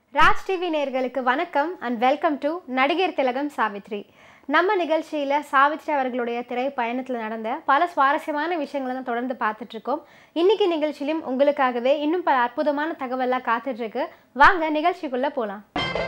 Raj TV நேயர்களுக்கு வணக்கம் and welcome to நடிகர் திலகம் சாவித்ரி நம்ம நிகழ்ச்சியில் சாவித்ரி அவர்களுடைய திரை பயணத்தில் நடந்த பல சுவாரஸ்யமான விஷயங்களை தான் தொடர்ந்து பார்த்துட்டு இருக்கோம் இன்னைக்கு நிகழ்ச்சியிலும் உங்களுக்காகவே இன்னும் பல அற்புதமான தகவல்லாம் காத்துட்டு இருக்கு வாங்க நிகழ்ச்சிக்குள்ள போகலாம்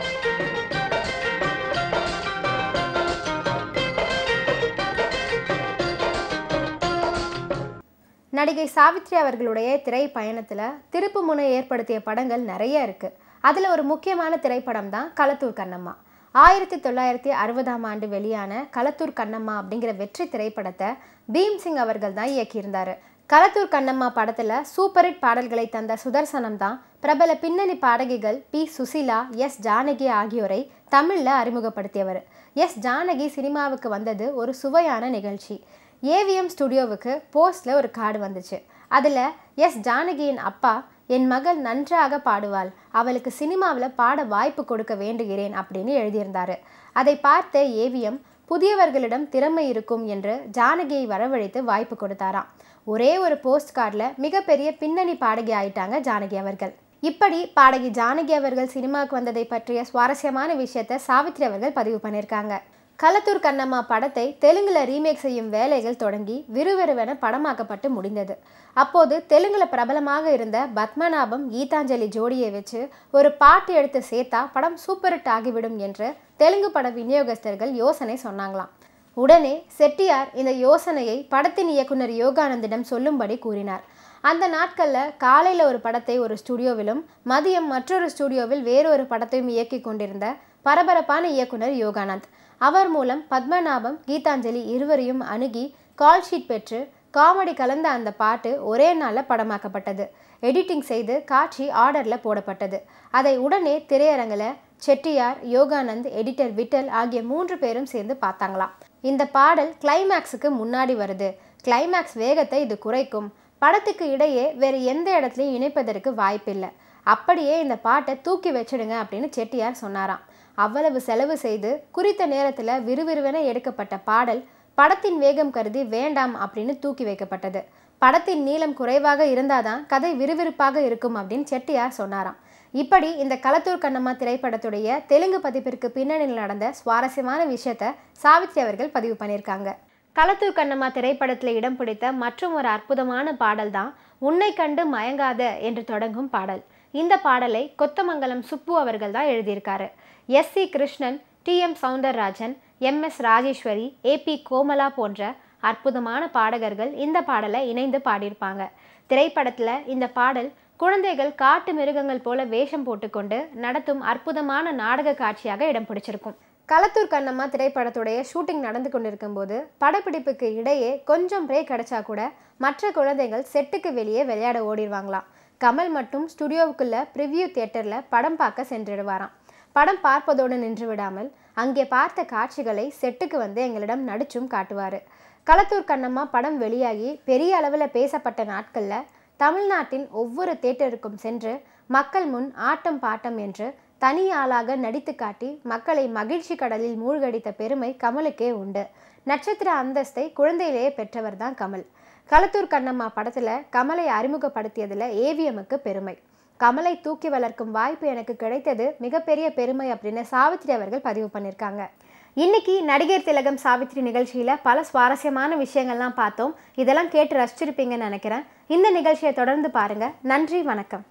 நடிகை சாவித்ரி அவர்களுடைய திரை பயணத்தில் திருப்பு முனை ஏற்படுத்திய படங்கள் நிறைய இருக்கு அதில் ஒரு முக்கியமான திரைப்படம் தான் களத்தூர் கண்ணம்மா ஆயிரத்தி தொள்ளாயிரத்தி அறுபதாம் ஆண்டு வெளியான களத்தூர் கண்ணம்மா அப்படிங்கிற வெற்றி திரைப்படத்தை பீம்சிங் அவர்கள் தான் இயக்கியிருந்தார் களத்தூர் கண்ணம்மா படத்தில் சூப்பர் ஹிட் பாடல்களை தந்த சுதர்சனம் தான் பிரபல பின்னணி பாடகிகள் பி சுசிலா எஸ் ஜானகி ஆகியோரை தமிழில் அறிமுகப்படுத்தியவர் எஸ் ஜானகி சினிமாவுக்கு வந்தது ஒரு சுவையான நிகழ்ச்சி ஏவிஎம் ஸ்டுடியோவுக்கு போஸ்டில் ஒரு கார்டு வந்துச்சு அதில் எஸ் ஜானகியின் அப்பா என் மகள் நன்றாக பாடுவாள் அவளுக்கு சினிமாவில் பாட வாய்ப்பு கொடுக்க வேண்டுகிறேன் அப்படின்னு எழுதியிருந்தாரு அதை பார்த்த ஏவிஎம் புதியவர்களிடம் திறமை இருக்கும் என்று ஜானகியை வரவழைத்து வாய்ப்பு கொடுத்தாராம் ஒரே ஒரு போஸ்ட் கார்டில் மிகப்பெரிய பின்னணி பாடகி ஆயிட்டாங்க ஜானகி அவர்கள் இப்படி பாடகி ஜானகி அவர்கள் சினிமாவுக்கு வந்ததை பற்றிய சுவாரஸ்யமான விஷயத்தை சாவித்ரி அவர்கள் பதிவு பண்ணியிருக்காங்க களத்தூர் கண்ணம்மா படத்தை தெலுங்குல ரீமேக் செய்யும் வேலைகள் தொடங்கி விறுவிறுவென படமாக்கப்பட்டு முடிந்தது அப்போது தெலுங்குல பிரபலமாக இருந்த பத்மநாபம் கீதாஞ்சலி ஜோடியை வச்சு ஒரு பாட்டு எடுத்து சேர்த்தா படம் சூப்பர் ஹிட் ஆகிவிடும் என்று தெலுங்கு பட விநியோகஸ்தர்கள் யோசனை சொன்னாங்களாம் உடனே செட்டியார் இந்த யோசனையை படத்தின் இயக்குனர் யோகானந்திடம் சொல்லும்படி கூறினார் அந்த நாட்களில் காலையில் ஒரு படத்தை ஒரு ஸ்டுடியோவிலும் மதியம் மற்றொரு ஸ்டுடியோவில் வேறொரு படத்தையும் இயக்கி கொண்டிருந்த பரபரப்பான இயக்குனர் யோகானந்த் அவர் மூலம் பத்மநாபம் கீதாஞ்சலி இருவரையும் அணுகி கால் ஷீட் பெற்று காமெடி கலந்த அந்த பாட்டு ஒரே நாளில் படமாக்கப்பட்டது எடிட்டிங் செய்து காட்சி ஆர்டரில் போடப்பட்டது அதை உடனே திரையரங்கில் செட்டியார் யோகானந்த் எடிட்டர் விட்டல் ஆகிய மூன்று பேரும் சேர்ந்து பார்த்தாங்களாம் இந்த பாடல் கிளைமேக்ஸுக்கு முன்னாடி வருது கிளைமேக்ஸ் வேகத்தை இது குறைக்கும் படத்துக்கு இடையே வேறு எந்த இடத்துலையும் இணைப்பதற்கு வாய்ப்பில்லை அப்படியே இந்த பாட்டை தூக்கி வச்சிடுங்க அப்படின்னு செட்டியார் சொன்னாராம் அவ்வளவு செலவு செய்து குறித்த நேரத்தில் விறுவிறுவென எடுக்கப்பட்ட பாடல் படத்தின் வேகம் கருதி வேண்டாம் அப்படின்னு தூக்கி வைக்கப்பட்டது படத்தின் நீளம் குறைவாக இருந்தாதான் கதை விறுவிறுப்பாக இருக்கும் அப்படின்னு செட்டியார் சொன்னாராம் இப்படி இந்த களத்தூர் கண்ணம்மா திரைப்படத்துடைய தெலுங்கு பதிப்பிற்கு பின்னணியில் நடந்த சுவாரஸ்யமான விஷயத்த சாவித்ரி அவர்கள் பதிவு பண்ணியிருக்காங்க களத்தூர் கண்ணம்மா திரைப்படத்தில் இடம் பிடித்த மற்றும் ஒரு அற்புதமான பாடல் தான் உன்னை கண்டு மயங்காத என்று தொடங்கும் பாடல் இந்த பாடலை கொத்தமங்கலம் சுப்பு அவர்கள் தான் எழுதியிருக்காரு S C Krishnan T M Soundararajan M S Rajeswari A P Komala போன்ற அற்புதமான பாடகர்கள் இந்த பாடலை இணைந்து பாடியிருப்பாங்க திரைப்படத்தில் இந்த பாடல் குழந்தைகள் காட்டு மிருகங்கள் போல வேஷம் போட்டுக்கொண்டு நடத்தும் அற்புதமான நாடக காட்சியாக இடம் பிடிச்சிருக்கும் களத்தூர் கண்ணம்மா திரைப்படத்துடைய ஷூட்டிங் நடந்து கொண்டிருக்கும் போது படப்பிடிப்புக்கு இடையே கொஞ்சம் பிரேக் கிடைச்சா கூட மற்ற குழந்தைகள் செட்டுக்கு வெளியே விளையாட ஓடிடுவாங்களாம் கமல் மட்டும் ஸ்டுடியோவுக்குள்ள ப்ரிவ்யூ தியேட்டரில் படம் பார்க்க சென்றிடுவாராம் படம் பார்ப்பதோடு நின்று விடாமல் அங்கே பார்த்த காட்சிகளை செட்டுக்கு வந்து எங்களிடம் நடிச்சும் காட்டுவார் களத்தூர் கண்ணம்மா படம் வெளியாகி பெரிய அளவில் பேசப்பட்ட நாட்களில் தமிழ்நாட்டின் ஒவ்வொரு தேட்டருக்கும் சென்று மக்கள் முன் ஆட்டம் பாட்டம் என்று தனி ஆளாக நடித்து காட்டி மக்களை மகிழ்ச்சி கடலில் மூழ்கடித்த பெருமை கமலுக்கே உண்டு நட்சத்திர அந்தஸ்தை குழந்தையிலேயே பெற்றவர் தான் கமல் களத்தூர் கண்ணம்மா படத்தில் கமலை அறிமுகப்படுத்தியதில் ஏவிஎம்முக்கு பெருமை கமலை தூக்கி வளர்க்கும் வாய்ப்பு எனக்கு கிடைத்தது மிகப்பெரிய பெருமை அப்படின்னு சாவித்ரி அவர்கள் பதிவு பண்ணியிருக்காங்க இன்னைக்கு நடிகர் திலகம் சாவித்ரி நிகழ்ச்சியில் பல சுவாரஸ்யமான விஷயங்கள்லாம் பார்த்தோம் இதெல்லாம் கேட்டு ரசிச்சிருப்பீங்கன்னு நினைக்கிறேன் இந்த நிகழ்ச்சியை தொடர்ந்து பாருங்க நன்றி வணக்கம்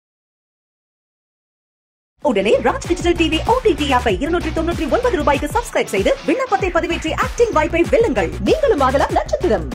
உடனே ராஜ் டிஜிட்டல் டிவி ஓடிடி ஆப்பை இருநூற்றி தொண்ணூற்றி ஒன்பது ரூபாய்க்கு சப்ஸ்கிரைப் செய்து விண்ணப்பத்தை பதிவேற்றி ஆக்டிங் வாய்ப்பை வெல்லுங்கள் நீங்களும் ஆகலாம் நட்சத்திரம்